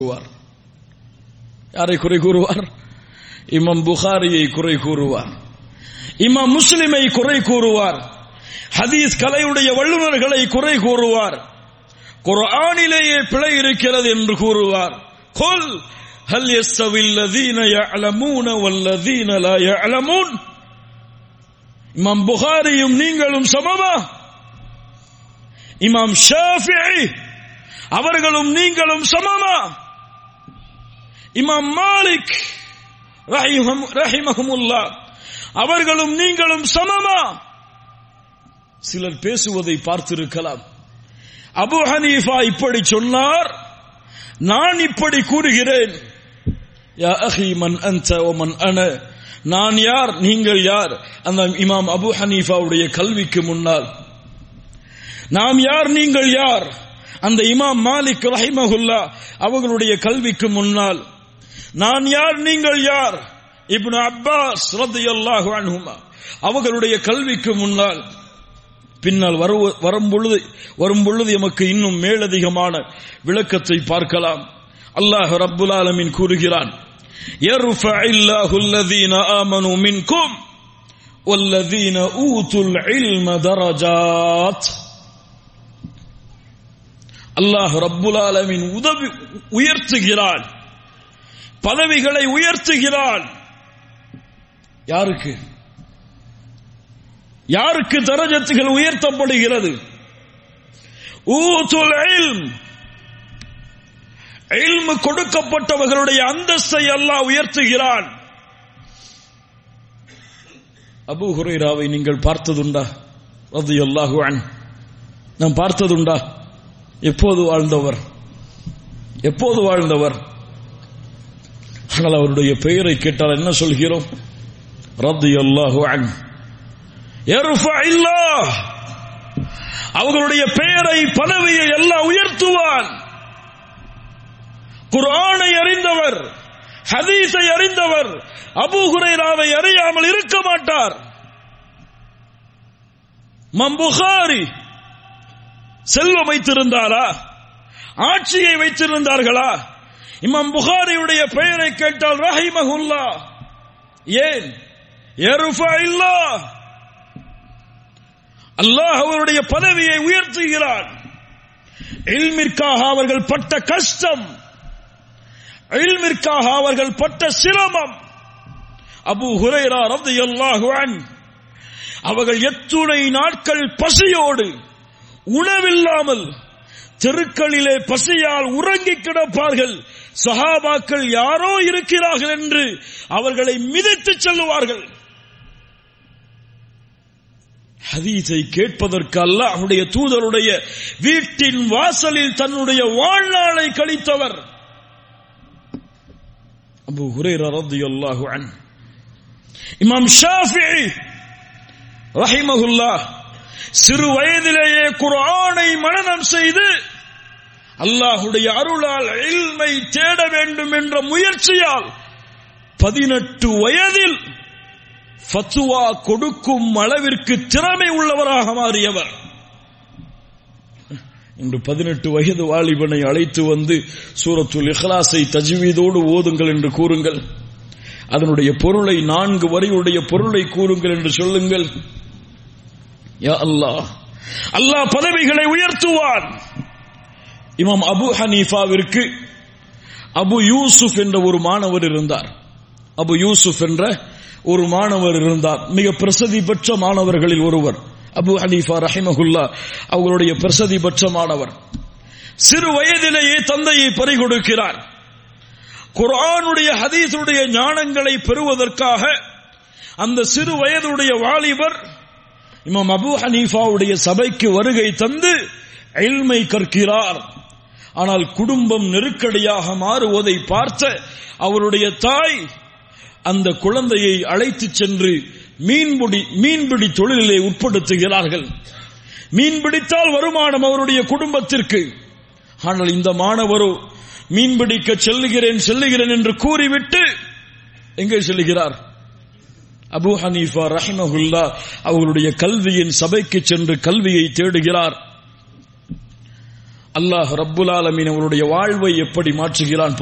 கூறுவார் யாரை குறை கூறுவார் இமாம் புகாரியை குறை கூறுவார் இமாம் முஸ்லிமை குறை கூறுவார் ஹதீஸ் கலையுடைய வல்லுநர்களை குறை கூறுவார் குர்ஆனிலேயே பிழை இருக்கிறது என்று கூறுவார் கொல் هل يستوي الذين يعلمون والذين لا يعلمون இமாம் புகாரியும் நீங்களும் சமமா இமாம் ஷாஃபிஇ அவர்களும் நீங்களும் சமமா இமாம் மாலிக் ரஹிமஹமுல்லா அவர்களும் நீங்களும் சமமா சிலர் பேசுவதை பார்த்திருக்கலாம் அபு ஹனீஃபா இப்படி சொன்னார் நான் இப்படி கூறுகிறேன் யா அஹி மன் அன்த ஓ மன் அன நான் யார் நீங்கள் யார் அந்த இமாம் அபு ஹனீஃபாவுடைய கல்விக்கு முன்னால் நாம் யார் நீங்கள் யார் அந்த இமாம் மாலிக் ரஹிமஹுல்லா அவர்களுடைய கல்விக்கு முன்னால் நான் யார் நீங்கள் யார் இப்னு அப்பாஸ் ரத்தியல்லாஹு அன்ஹுமா அவர்களுடைய கல்விக்கு முன்னால் பின்னால் வரும் பொழுது வரும் பொழுது எமக்கு இன்னும் மேலதிகமான விளக்கத்தை பார்க்கலாம் அல்லாஹ் ரப்புல் ஆலமின் கூறுகிறான் يرفع الله الذين آمنوا منكم والذين أوتوا العلم درجات அல்லாஹ் ரப்புல் ஆலமின் உதவி உயர்த்துகிறான் பதவிகளை உயர்த்துகிறான் யாருக்கு யாருக்கு தரஜத்துகள் உயர்த்தப்படுகிறது ஊதுல் இல்ம் இல்மு கொடுக்கப்பட்டவர்களுடைய அந்தஸ்தை அல்லாஹ் உயர்த்துகிறான் அபு ஹுரைராவை நீங்கள் பார்த்ததுண்டா அது அல்லாஹு நாம் பார்த்ததுண்டா எப்போது வாழ்ந்தவர் எப்போது வாழ்ந்தவர் ஆனால் அவருடைய பெயரை கேட்டால் என்ன சொல்கிறோம் ரத்து அல்லாஹு அன் அவர்களுடைய பெயரை பதவியை எல்லாம் உயர்த்துவான் குரானை அறிந்தவர் ஹதீஸை அறிந்தவர் அபு ஹுரைராவை அறியாமல் இருக்க மாட்டார் மம்புகாரி செல்வம் வைத்திருந்தாரா ஆட்சியை வைத்திருந்தார்களா இமாம் புகாரியுடைய பெயரை கேட்டால் ரஹிமஹுல்லா ஏன் இல்லா அல்லாஹ் அவருடைய பதவியை உயர்த்துகிறான் இல்மிற்காக அவர்கள் பட்ட கஷ்டம் இல்மிற்காக அவர்கள் பட்ட சிரமம் அபு ஹுரைரா ரத்து அல்லாஹுவன் அவர்கள் எத்துணை நாட்கள் பசியோடு உணவில்லாமல் தெருக்களிலே பசியால் உறங்கி கிடப்பார்கள் சஹாபாக்கள் யாரோ இருக்கிறார்கள் என்று அவர்களை மிதித்து செல்லுவார்கள் ஹதீஸை கேட்பதற்கு அல்லாஹுடைய தூதருடைய வீட்டின் வாசலில் தன்னுடைய வாழ்நாளை கழித்தவர் அபு ஹுரேரா ரலியல்லாஹு அன் இமாம் ஷாஃபிஈ ரஹிமஹுல்லா சிறு வயதிலேயே குர்ஆனை மனனம் செய்து அல்லாஹுடைய அருளால் இல்மை தேட வேண்டும் என்ற முயற்சியால் பதினெட்டு வயதில் ஃபத்துவா கொடுக்கும் அளவிற்கு திறமை உள்ளவராக மாறியவர் இன்று பதினெட்டு வயது வாலிபனை அழைத்து வந்து சூரத்துல் இஹ்லாஸை தஜ்வீதோடு ஓதுங்கள் என்று கூறுங்கள் அதனுடைய பொருளை நான்கு வரையுடைய பொருளை கூறுங்கள் என்று சொல்லுங்கள் யா அல்லாஹ் அல்லாஹ் பதவிகளை உயர்த்துவான் இமாம் அபு ஹனீஃபாவிற்கு அபு யூசுப் என்ற ஒரு மாணவர் இருந்தார் அபு யூசுப் என்ற ஒரு மாணவர் இருந்தார் மிக பிரசதி பெற்ற மாணவர்களில் ஒருவர் அபு ஹனீஃபா ரஹிமகுல்லா அவர்களுடைய பிரசதி பெற்ற மாணவர் சிறு வயதிலேயே தந்தையை பறிகொடுக்கிறார் குரானுடைய ஹதீஸுடைய ஞானங்களை பெறுவதற்காக அந்த சிறு வயதுடைய வாலிபர் இமாம் அபு ஹனீஃபாவுடைய சபைக்கு வருகை தந்து எல்மை கற்கிறார் ஆனால் குடும்பம் நெருக்கடியாக மாறுவதை பார்த்த அவருடைய தாய் அந்த குழந்தையை அழைத்து சென்று மீன்பிடி மீன்பிடி தொழிலிலே உட்படுத்துகிறார்கள் மீன் பிடித்தால் வருமானம் அவருடைய குடும்பத்திற்கு ஆனால் இந்த மாணவரோ மீன்பிடிக்க செல்லுகிறேன் செல்லுகிறேன் என்று கூறிவிட்டு எங்கே செல்லுகிறார் அபு ஹனீஃபா ரஹிமஹுல்லா அவர்களுடைய கல்வியின் சபைக்கு சென்று கல்வியை தேடுகிறார் அல்லாஹ் ரப்புல் ஆலமீன் அவருடைய வாழ்வை எப்படி மாற்றுகிறான்